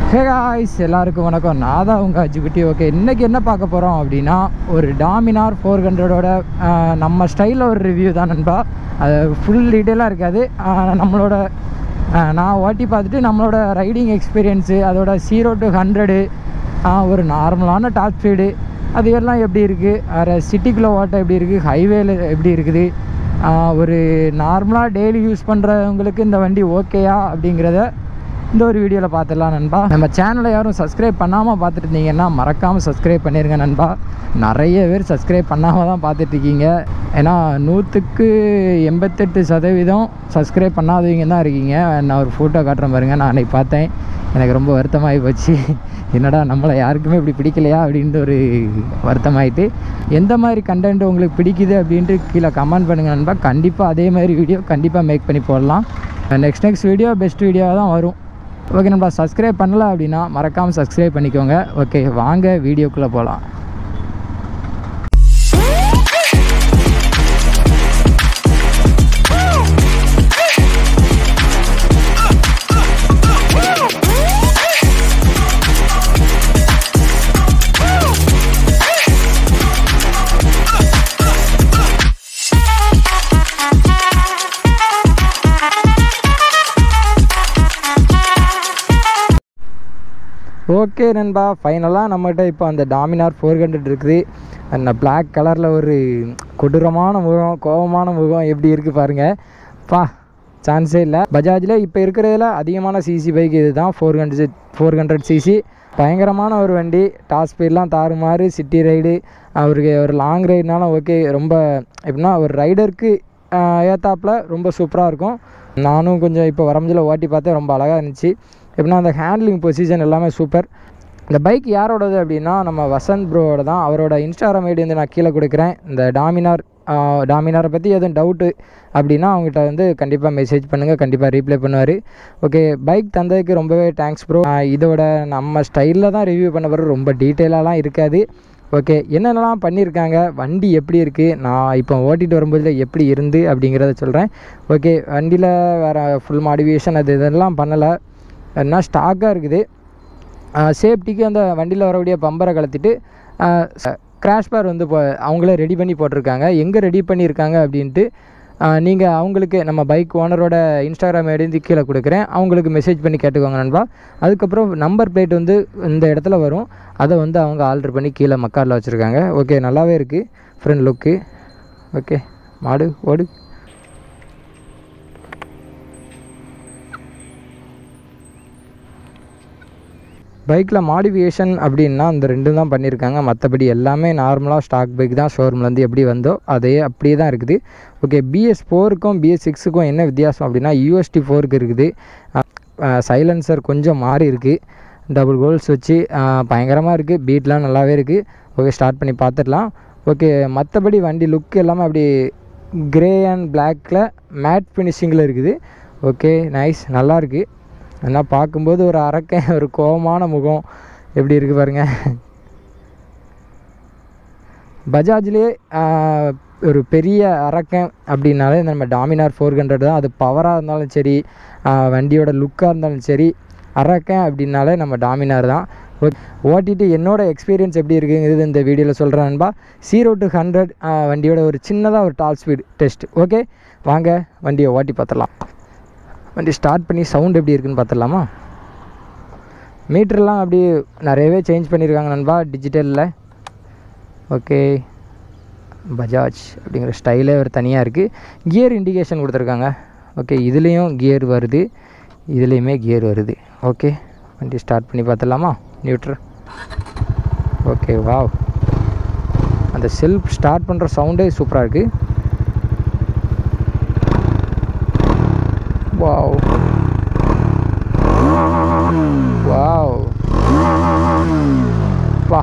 hey guys எல்லாருக்கும் வணக்கம் நான் தான் உங்கள் அஜிகுட்டி ஓகே இன்றைக்கி என்ன பார்க்க போகிறோம் அப்படின்னா ஒரு டாமினார் ஃபோர் ஹண்ட்ரடோட நம்ம ஸ்டைலில் ஒரு ரிவ்யூ தான் நண்பா அது ஃபுல் டீட்டெயிலாக இருக்காது ஆஹ் நம்மளோட ஆஹ் நான் ஓட்டி பார்த்துட்டு நம்மளோட ரைடிங் எக்ஸ்பீரியன்ஸு அதோட ஜீரோ டு ஹண்ட்ரடு ஒரு நார்மலான டாப் ஸ்பீடு அது எல்லாம் எப்படி இருக்குது வேறு சிட்டிக்குள்ளே ஓட்ட எப்படி இருக்குது ஹைவேல எப்படி இருக்குது ஆஹ் ஒரு நார்மலாக டெய்லி யூஸ் பண்ணுறவங்களுக்கு இந்த வண்டி ஓகேயா அப்படிங்கிறத இந்த ஒரு வீடியோவில் பார்த்துடலாம் நண்பா நம்ம சேனலை யாரும் சப்ஸ்கிரைப் பண்ணாமல் பார்த்துட்டு இருந்தீங்கன்னா மறக்காமல் சப்ஸ்கிரைப் பண்ணிடுங்க நண்பா நிறைய பேர் சப்ஸ்கிரைப் பண்ணாமல் தான் பார்த்துட்டு இருக்கீங்க ஏன்னா நூற்றுக்கு எண்பத்தெட்டு சதவீதம் சப்ஸ்கிரைப் பண்ணாதவங்க தான் இருக்கீங்க நான் ஒரு ஃபோட்டோ காட்டுறேன் பாருங்க நான் அன்றைக்கி பார்த்தேன் எனக்கு ரொம்ப வருத்தமாகி போச்சு என்னடா நம்மளை யாருக்குமே இப்படி பிடிக்கலையா அப்படின்ட்டு ஒரு வருத்தமாயிட்டு எந்த மாதிரி கண்டென்ட் உங்களுக்கு பிடிக்குது அப்படின்ட்டு கீழே கமெண்ட் பண்ணுங்கள் நண்பா கண்டிப்பாக அதே மாதிரி வீடியோ கண்டிப்பாக மேக் பண்ணி போடலாம் நெக்ஸ்ட் நெக்ஸ்ட் வீடியோ பெஸ்ட் வீடியோவாக தான் வரும் ஓகே நம்ம சப்ஸ்கிரைப் பண்ணல அப்படின்னா மறக்காமல் சப்ஸ்கிரைப் பண்ணிக்கோங்க ஓகே வாங்க வீடியோக்குள்ளே போகலாம் ஓகே நண்பா ஃபைனலாக நம்மகிட்ட இப்போ அந்த டாமினார் ஃபோர் ஹண்ட்ரட் இருக்குது அந்த பிளாக் கலரில் ஒரு கொடூரமான முகம் கோபமான முகம் எப்படி இருக்குது பாருங்கள் பா சான்ஸே இல்லை பஜாஜில் இப்போ இருக்கிறதுல அதிகமான சிசி பைக் இது தான் four hundred four hundred CC பயங்கரமான ஒரு வண்டி டாப் ஸ்பீட்லாம் தாறுமாறு சிட்டி ரைடு அவருக்கு ஒரு லாங் ரைடுனாலும் ஓகே ரொம்ப எப்படின்னா ஒரு ரைடருக்கு ஏத்தாப்பில் ரொம்ப சூப்பராக இருக்கும் நானும் கொஞ்சம் இப்போ வரம்புல ஓட்டி பார்த்தேன் ரொம்ப அழகாக இருந்துச்சு எப்படின்னா அந்த ஹேண்ட்லிங் பொசிஷன் எல்லாமே சூப்பர் இந்த பைக் யாரோடது அப்படின்னா நம்ம வசந்த் ப்ரோவோட தான் அவரோட இன்ஸ்டாகிராம் ஐடி வந்து நான் கீழே கொடுக்குறேன் இந்த டாமினார் ஆஹ், டாமினாரை பற்றி எதுவும் டவுட்டு அப்படின்னா அவங்ககிட்ட வந்து கண்டிப்பாக மெசேஜ் பண்ணுங்கள் கண்டிப்பாக ரீப்ளை பண்ணுவார் ஓகே பைக் தந்ததுக்கு ரொம்பவே தேங்க்ஸ் ப்ரோ இதோட நம்ம ஸ்டைலில் தான் ரிவ்யூ பண்ண பிறகு ரொம்ப டீட்டெயிலாலாம் இருக்காது ஓகே என்னென்னலாம் பண்ணியிருக்காங்க வண்டி எப்படி இருக்குது நான் இப்போ ஓட்டிகிட்டு வரும்போது எப்படி இருந்து அப்படிங்கிறத சொல்கிறேன் ஓகே வண்டியில் வேறு ஃபுல் மாடிஃபிகேஷன் அது இதெல்லாம் பண்ணலை என்ன ஸ்டாக்காக இருக்குது சேஃப்டிக்கு அந்த வண்டியில் வரக்கூடிய பம்பரை கலத்திட்டு கிராஷ் பார் வந்து இப்போ அவங்களே ரெடி பண்ணி போட்டிருக்காங்க எங்கே ரெடி பண்ணியிருக்காங்க அப்படின்ட்டு நீங்கள் அவங்களுக்கு நம்ம பைக் ஓனரோட இன்ஸ்டாகிராம் ஐடி கீழே கொடுக்குறேன் அவங்களுக்கு மெசேஜ் பண்ணி கேட்டுக்கோங்க நண்பா அதுக்கப்புறம் நம்பர் பிளேட் வந்து இந்த இடத்துல வரும் அதை வந்து அவங்க ஆல்ட்ரு பண்ணி கீழே மக்காரில் வச்சுருக்காங்க ஓகே நல்லாவே இருக்குது ஃப்ரண்ட் லுக்கு ஓகே மாடு ஓடு பைக்கில் மாடிஃபிகேஷன் அப்படின்னா அந்த ரெண்டும் தான் பண்ணியிருக்காங்க மற்றபடி எல்லாமே நார்மலாக ஸ்டாக் பைக் தான் ஷோரூம்லேருந்து எப்படி வந்தோ அதே அப்படியே தான் இருக்குது ஓகே பிஎஸ் ஃபோருக்கும் பிஎஸ் சிக்ஸுக்கும் என்ன வித்தியாசம் அப்படின்னா யூஎஸ்டி ஃபோருக்கு இருக்குது சைலன்சர் கொஞ்சம் மாறி இருக்குது டபுள் கோல்ஸ் வச்சு பயங்கரமாக இருக்குது பீட்லாம் நல்லாவே இருக்குது ஓகே ஸ்டார்ட் பண்ணி பார்த்துடலாம் ஓகே மற்றபடி வண்டி லுக் எல்லாமே அப்படி கிரே அண்ட் பிளாக்கில் மேட் ஃபினிஷிங்கில் இருக்குது ஓகே நைஸ் நல்லா இருக்குது ஆனால் பார்க்கும்போது ஒரு அரக்கன் ஒரு கோபமான முகம் எப்படி இருக்குது பாருங்க பஜாஜ்லேயே ஒரு பெரிய அரக்கன் அப்படின்னாலே நம்ம டாமினார் ஃபோர் ஹண்ட்ரட் தான் அது பவராக இருந்தாலும் சரி ஆஹ் வண்டியோட லுக்காக இருந்தாலும் சரி அரக்கன் அப்படின்னாலே நம்ம டாமினார் தான் ஓ- ஓட்டிட்டு என்னோட எக்ஸ்பீரியன்ஸ் எப்படி இருக்குங்கிறது இந்த வீடியோவில் சொல்கிறேன் நண்பா ஜீரோ டு ஹண்ட்ரட் வண்டியோட ஒரு சின்னதாக ஒரு டாப் ஸ்பீட் டெஸ்ட் ஓகே வாங்க வண்டியை ஓட்டி பார்த்துடலாம் வண்டி ஸ்டார்ட் பண்ணி சவுண்ட் எப்படி இருக்குன்னு பார்த்துடலாமா மீட்டர்லாம் அப்படி நிறையவே சேஞ்ச் பண்ணியிருக்காங்க நண்பா டிஜிட்டலில் ஓகே பஜாஜ் அப்படிங்கிற ஸ்டைலே ஒரு தனியாக இருக்குது கியர் இண்டிகேஷன் கொடுத்துருக்காங்க ஓகே இதுலேயும் கியர் வருது இதுலேயுமே கியர் வருது ஓகே வண்டி ஸ்டார்ட் பண்ணி பார்த்துடலாமா நியூட்ரு ஓகே வாவ் அந்த செல்ஃப் ஸ்டார்ட் பண்ணுற சவுண்டே சூப்பராக இருக்குது வாவ் வாவ் வா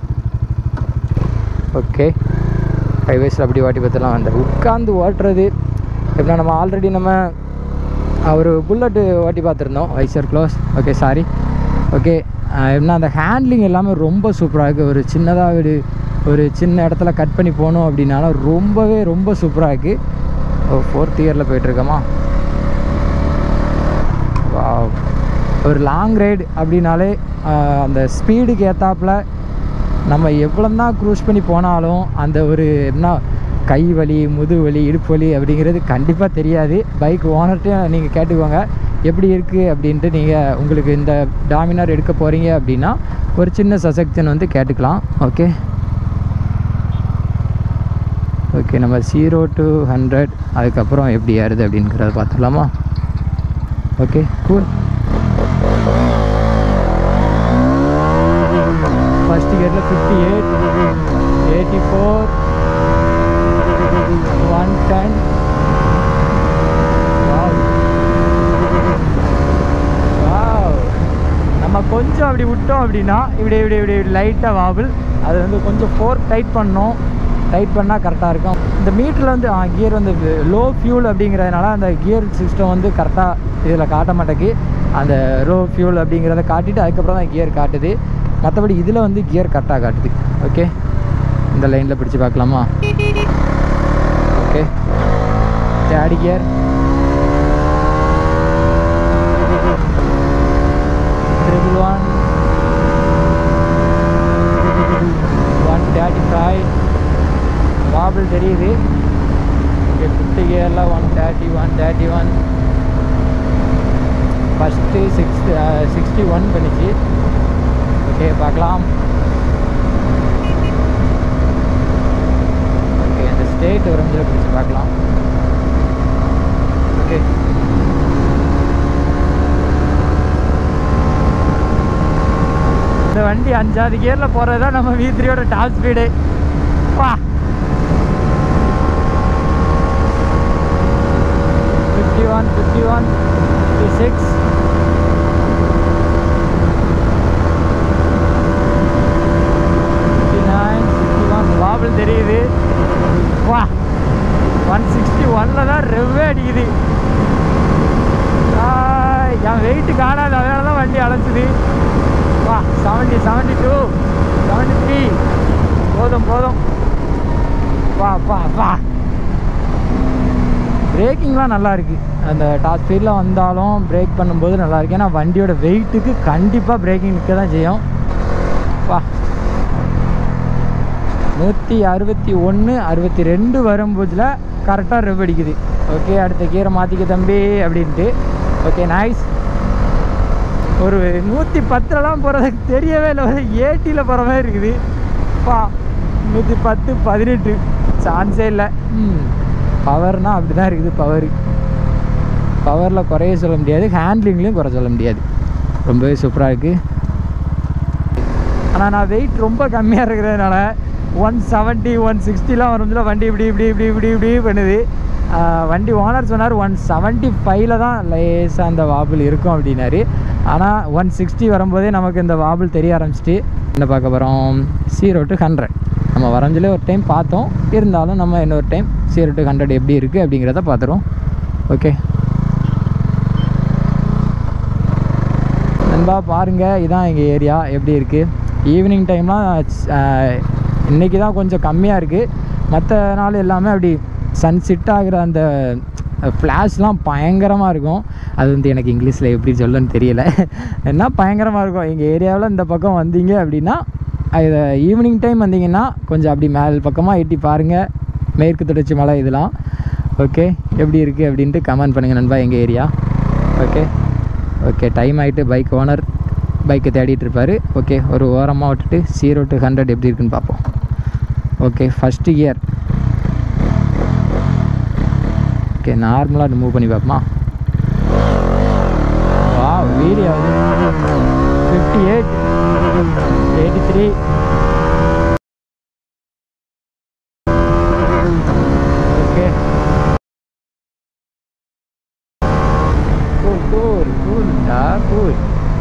ஓகே ஹைவேஸில் அப்படி வாட்டி பார்த்துலாம் அந்த உட்காந்து ஓட்டுறது எப்படின்னா நம்ம ஆல்ரெடி நம்ம ஒரு புல்லட்டு ஓட்டி பார்த்துருந்தோம் visor close okay sorry okay எப்படின்னா அந்த ஹேண்ட்லிங் எல்லாமே ரொம்ப சூப்பராக இருக்குது ஒரு சின்னதாக ஒரு ஒரு சின்ன இடத்துல கட் பண்ணி போகணும் அப்படின்னாலும் ரொம்பவே ரொம்ப சூப்பராக இருக்குது ஃபோர்த் இயரில் போயிட்டுருக்கோமா வாவ் ஒரு லாங் ரைடு அப்படின்னாலே ஆஹ், அந்த ஸ்பீடுக்கு ஏற்றாப்புல நம்ம எவ்வளோ தான் க்ரூஸ் பண்ணி போனாலும் அந்த ஒரு என்ன கை வலி முதுகு வலி இடுப்பு வலி அப்படிங்கிறது கண்டிப்பாக தெரியாது பைக் ஓனர்கிட்டையும் நீங்கள் கேட்டுக்கோங்க எப்படி இருக்குது அப்படின்ட்டு நீங்கள் உங்களுக்கு இந்த டாமினார் எடுக்க போகிறீங்க அப்படின்னா ஒரு சின்ன சசெக்ஷன் வந்து கேட்டுக்கலாம் ஓகே ஓகே நம்ம ஜீரோ டு ஹண்ட்ரட் அதுக்கப்புறம் எப்படி ஏறுது அப்படிங்கிறத பார்த்துடலாமா ஓகே கூல் ஃபஸ்ட் கியரில் fifty eight eighty four one ten நம்ம கொஞ்சம் அப்படி விட்டோம் அப்படின்னா இப்படி இப்படி இப்படி லைட்டாக வாபிள் அது வந்து கொஞ்சம் ஃபோர் டைட் பண்ணோம் டைட் பண்ணால் கரெக்டாக இருக்கும் இந்த மீட்டரில் வந்து கியர் வந்து லோ ஃபியூல் அப்படிங்கிறதுனால அந்த கியர் சிஸ்டம் வந்து கரெக்டாக இதில் காட்ட மாட்டேக்கு அந்த லோ ஃபியூல் அப்படிங்கிறத காட்டிட்டு அதுக்கப்புறம் தான் கியர் காட்டுது மற்றபடி இதில் வந்து கியர் கரெக்டாக காட்டுது ஓகே இந்த லைனில் பிடிச்சு பார்க்கலாமா okay third gear triple one one thirty five wobble தெரியுது ஓகே ஃபிஃப்டி கியரில் one thirty one thirty one first six sixty one பண்ணிச்சு ஓகே பார்க்கலாம் ஓகே அந்த ஸ்டேட் ஒரு நிமிஷம் பிடிச்சி பார்க்கலாம் ஓகே இந்த வண்டி அஞ்சாவது கியரில் போகிறது தான் நம்ம வி த்ரீயோட டாப் ஸ்பீடு வா fifty one fifty one fifty six fifty nine fifty one wobble தெரியுது வா ஒன் சிக்ஸ்டி ஒனில் தான் ரெவ்வே அடிக்குது ஆய், என் வெயிட் காணாது அதனால தான் வண்டி அழைச்சிது வா seventy seventy two seventy three போதும் போதும் வா வா வா பிரேக்கிங்லாம் நல்லா இருக்கு அந்த டாப் ஸ்பீடில் வந்தாலும் பிரேக் பண்ணும்போது நல்லா இருக்கு ஏன்னா வண்டியோட வெயிட்டுக்கு கண்டிப்பாக பிரேக்கிங் நிற்க தான் செய்யும் வா நூற்றி அறுபத்தி ஒன்று அறுபத்தி ரெண்டு வரும்போதில் கரெக்டாக ரெவ் அடிக்குது ஓகே அடுத்த கீரை மாற்றிக்க தம்பி அப்படின்ட்டு ஓகே நைஸ் ஒரு நூற்றி பத்துலலாம் போகிறதுக்கு தெரியவே இல்லை ஒரு ஏட்டியில் போகிற மாதிரி இருக்குது பா நூற்றி பத்து பதினெட்டு சான்ஸே இல்லை ம் பவர்னால் அப்படி தான் இருக்குது பவர் பவரில் குறைய சொல்ல முடியாது ஹேண்ட்லிங்லேயும் குறை சொல்ல முடியாது ரொம்பவே சூப்பராக இருக்குது ஆனால் நான் வெயிட் ரொம்ப கம்மியாக இருக்கிறதுனால ஒன் செவன்ட்டி ஒன் சிக்ஸ்டிலாம் வரும்போது வண்டி இப்படி இப்படி இப்படி இப்படி இப்படி பண்ணுது ஆஹ் வண்டி ஓனர் சொன்னார் ஒன் செவன்ட்டி ஃபைவ்ல தான் லேசாக அந்த வாபிள் இருக்கும் அப்படின்னாரு ஆனால் ஒன் சிக்ஸ்டி வரும்போதே நமக்கு இந்த வாபிள் தெரிய ஆரம்பிச்சிட்டு என்ன பார்க்க போகிறோம் ஜீரோ டு ஹண்ட்ரட் நம்ம வரைஞ்சிலே ஒரு டைம் பார்த்தோம் இருந்தாலும் நம்ம இன்னொரு டைம் ஜீரோ டு ஹண்ட்ரட் எப்படி இருக்குது அப்படிங்கிறத பார்த்துருவோம் ஓகே நண்பா பாருங்கள் இதான் எங்கள் ஏரியா எப்படி இருக்குது ஈவினிங் டைம்லாம் இன்றைக்கி தான் கொஞ்சம் கம்மியாக இருக்குது மற்ற நாள் எல்லாமே அப்படி சன் செட் ஆகிற அந்த ஃப்ளாஷ்லாம் பயங்கரமாக இருக்கும் அது வந்து எனக்கு இங்கிலீஷில் எப்படி சொல்லன்னு தெரியல என்ன பயங்கரமாக இருக்கும் எங்கள் ஏரியாவில் இந்த பக்கம் வந்தீங்க அப்படின்னா இது ஈவினிங் டைம் வந்தீங்கன்னா கொஞ்சம் அப்படி மேல் பக்கமாக எட்டி பாருங்கள் மேற்கு தொடர்ச்சி மலை இதெல்லாம் ஓகே எப்படி இருக்குது அப்படின்ட்டு கமெண்ட் பண்ணுங்கள் நண்பா எங்கள் ஏரியா ஓகே ஓகே டைம் ஆகிட்டு பைக் ஓனர் பைக்கை தேடிட்டு இருப்பாரு ஓகே ஒரு ஓரமாக விட்டுட்டு ஜீரோ டு ஹண்ட்ரட் எப்படி இருக்குன்னு பார்ப்போம் ஓகே ஃபஸ்ட்டு கியர் ஓகே நார்மலாக மூவ் பண்ணி பார்ப்போமா வா video fifty eight eighty three okay cool cool கூல்டா கூல்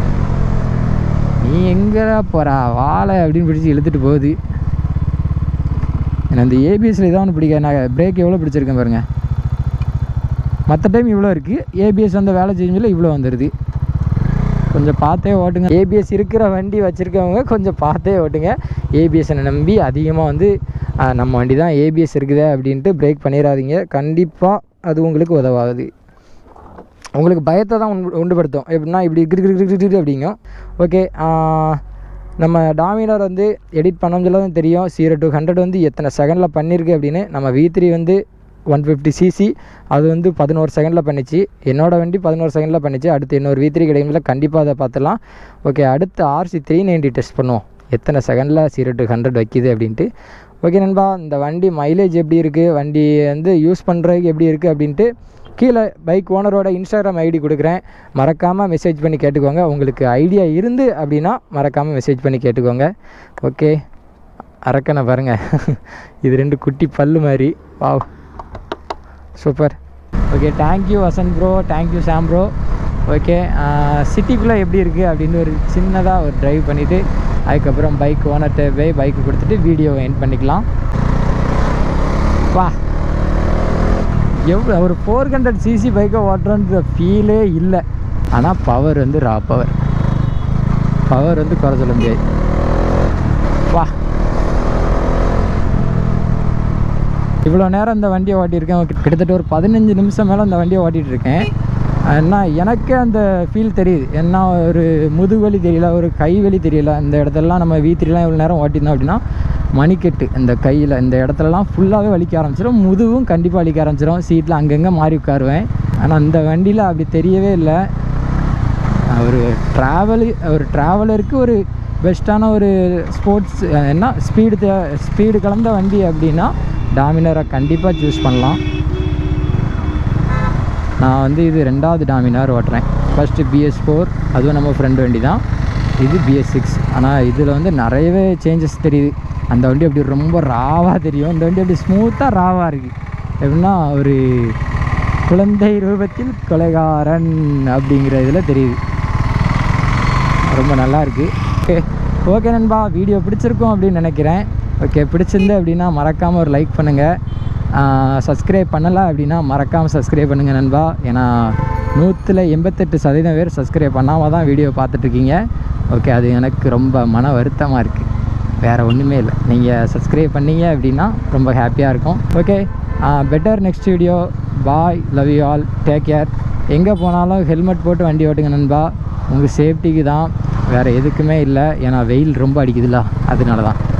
நீ எங்கடா போறா வாழை அப்படின்னு பிடிச்சி இழுத்துட்டு போகுது எனக்கு அந்த ஏபிஎஸ்ல இதான் ஒன்று பிடிக்காது நான் பிரேக் எவ்வளோ பிடிச்சிருக்கேன் பாருங்க மற்ற டைம் இவ்வளோ இருக்குது ஏபிஎஸ் வந்து வேலை செஞ்சதில் இவ்வளோ வந்துடுது கொஞ்சம் பார்த்தே ஓட்டுங்க ஏபிஎஸ் இருக்கிற வண்டி வச்சுருக்கவங்க கொஞ்சம் பார்த்தே ஓட்டுங்க ஏபிஎஸ்ஸை நம்பி அதிகமாக வந்து ஆ, நம்ம வண்டி தான் ஏபிஎஸ் இருக்குதே அப்படின்ட்டு பிரேக் பண்ணிடாதீங்க கண்டிப்பாக அது உங்களுக்கு உதவாது உங்களுக்கு பயத்தை தான் உண்டு உண்டுபடுத்தும் எப்படின்னா இப்படி கிரு கிரு கிரு கிரு அப்படிங்கும் ஓகே நம்ம டாமினார் வந்து எடிட் பண்ண சொல்லதான் தெரியும் ஜீரோ டு ஹண்ட்ரட் வந்து எத்தனை செகண்டில் பண்ணியிருக்கு அப்படின்னு நம்ம வி த்ரீ வந்து ஒன் ஃபிஃப்டி சிசி அது வந்து பதினோரு செகண்டில் பண்ணிச்சு என்னோட வண்டி பதினோரு செகண்டில் பண்ணிச்சு அடுத்து இன்னொரு வி த்ரீ கிடைக்கும்ல கண்டிப்பாக அதை பார்த்துலாம் ஓகே அடுத்து ஆர்சி த்ரீ நைன்ட்டி டெஸ்ட் பண்ணுவோம் எத்தனை செகண்டில் ஜீரோ டு ஹண்ட்ரட் வைக்கிது அப்படின்ட்டு ஓகே நண்பா இந்த வண்டி மைலேஜ் எப்படி இருக்குது வண்டி வந்து யூஸ் பண்ணுறதுக்கு எப்படி இருக்குது அப்படின்ட்டு கீழே பைக் ஓனரோட இன்ஸ்டாகிராம் ஐடி கொடுக்குறேன் மறக்காமல் மெசேஜ் பண்ணி கேட்டுக்கோங்க உங்களுக்கு ஐடியா இருந்து அப்படின்னா மறக்காமல் மெசேஜ் பண்ணி கேட்டுக்கோங்க ஓகே அரக்கனை பாருங்கள் இது ரெண்டு குட்டி பல்லு மாதிரி wow super okay thank you Vasanth bro thank you Sam bro okay சிட்டிக்குள்ளே எப்படி இருக்குது அப்படின்னு ஒரு சின்னதாக ஒரு ட்ரைவ் பண்ணிவிட்டு அதுக்கப்புறம் பைக் ஓனர்கிட்ட போய் பைக்கு கொடுத்துட்டு வீடியோவை எண்ட் பண்ணிக்கலாம் வா எவ்வளோ ஒரு ஃபோர் ஹண்ட்ரட் சிசி பைக்கை ஓட்டுறன்ற ஃபீலே இல்லை ஆனால் பவர் வந்து ரா பவர் பவர் வந்து குறை சொல்ல முடியாது வா இவ்வளோ நேரம் இந்த வண்டியை ஓட்டியிருக்கேன் கிட்டத்தட்ட ஒரு பதினஞ்சு நிமிஷம் மேலே இந்த வண்டியை ஓட்டிகிட்டு இருக்கேன் என்ன எனக்கே அந்த ஃபீல் தெரியுது என்ன ஒரு முதுவலி தெரியல ஒரு கை வலி தெரியல இந்த இடத்துலலாம் நம்ம வீத்திரிலாம் இவ்வளோ நேரம் ஓட்டியிருந்தோம் அப்படின்னா மணிக்கட்டு இந்த கையில் இந்த இடத்துலலாம் ஃபுல்லாகவே வலிக்க ஆரம்பிச்சிடும் முதுவும் கண்டிப்பாக வலிக்க ஆரம்பிச்சிடும் சீட்டில் அங்கங்கே மாறி உட்காருவேன் ஆனால் அந்த வண்டியில் அப்படி தெரியவே இல்லை ஒரு ட்ராவலு ஒரு ட்ராவலருக்கு ஒரு பெஸ்ட்டான ஒரு ஸ்போர்ட்ஸ் என்ன ஸ்பீடு தே ஸ்பீடு கலந்த வண்டி அப்படின்னா டாமினரை கண்டிப்பாக சூஸ் பண்ணலாம் நான் வந்து இது ரெண்டாவது டாமினார் ஓட்டுறேன் ஃபஸ்ட்டு பிஎஸ் ஃபோர் அதுவும் நம்ம ஃப்ரெண்ட் வண்டி தான் இது பிஎஸ் சிக்ஸ் ஆனால் இதில் வந்து நிறையவே சேஞ்சஸ் தெரியுது அந்த வண்டி அப்படி ரொம்ப ராவாக தெரியும் இந்த வண்டி அப்படி ஸ்மூத்தாக ராவாக இருக்குது எப்படின்னா ஒரு குழந்தை ரூபத்தில் கொலைகாரன் அப்படிங்கிற இதில் தெரியுது ரொம்ப நல்லா இருக்குது ஓகே ஓகே நண்பா வீடியோ பிடிச்சிருக்கும் அப்படின்னு நினைக்கிறேன் ஓகே பிடிச்சிருந்து அப்படின்னா மறக்காமல் ஒரு லைக் பண்ணுங்கள் சப்ஸ்கிரைப் பண்ணலை அப்படின்னா மறக்காமல் சப்ஸ்கிரைப் பண்ணுங்கள் நண்பா ஏன்னா நூற்றில் எண்பத்தெட்டு சதவீதம் பேர் சப்ஸ்கிரைப் பண்ணாமல் தான் வீடியோ பார்த்துட்ருக்கீங்க ஓகே அது எனக்கு ரொம்ப மன வருத்தமாக இருக்குது வேறு ஒன்றுமே இல்லை நீங்கள் சப்ஸ்கிரைப் பண்ணீங்க அப்படின்னா ரொம்ப ஹாப்பியாக இருக்கும் okay better next video bye love you all take care எங்கே போனாலும் ஹெல்மெட் போட்டு வண்டி ஓட்டுங்க நண்பா உங்கள் சேஃப்டிக்கு தான் வேறு எதுக்குமே இல்லை ஏன்னா வெயில் ரொம்ப அடிக்குதுல்ல அதனால தான்